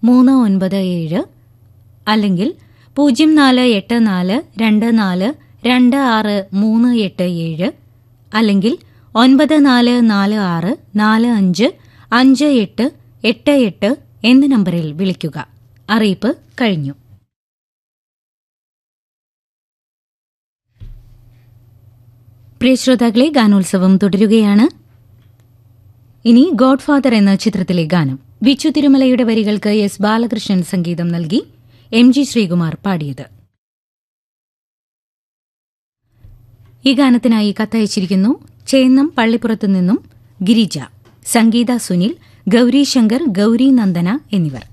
മൂന്ന് ഒൻപത് ഏഴ് അല്ലെങ്കിൽ പൂജ്യം നാല് എട്ട് നാല് രണ്ട് നാല് രണ്ട് ആറ് മൂന്ന് എട്ട് ഏഴ് അല്ലെങ്കിൽ ഒൻപത് നാല് നാല് ആറ് നാല് അഞ്ച് അഞ്ച് എട്ട് എട്ട് എട്ട് എന്ന നമ്പറിൽ വിളിക്കുക അറിയിപ്പ് കഴിഞ്ഞു പ്രിയ ശ്രോതാക്കളെ ഗാനോത്സവം തുടരുകയാണ് ഇനി ഗോഡ്ഫാദർ എന്ന ചിത്രത്തിലെ ഗാനം വിച്ചു തിരുമലയുടെ വരികൾക്ക് എസ് ബാലകൃഷ്ണൻ സംഗീതം നൽകി എം ജി ശ്രീകുമാർ പാടിയത് ഈ ഗാനത്തിനായി കത്തയച്ചിരിക്കുന്നു ചേന്നം പള്ളിപ്പുറത്തു നിന്നും ഗിരിജ സംഗീത സുനിൽ ഗൌരി ശങ്കർ ഗൌരി നന്ദന എന്നിവർ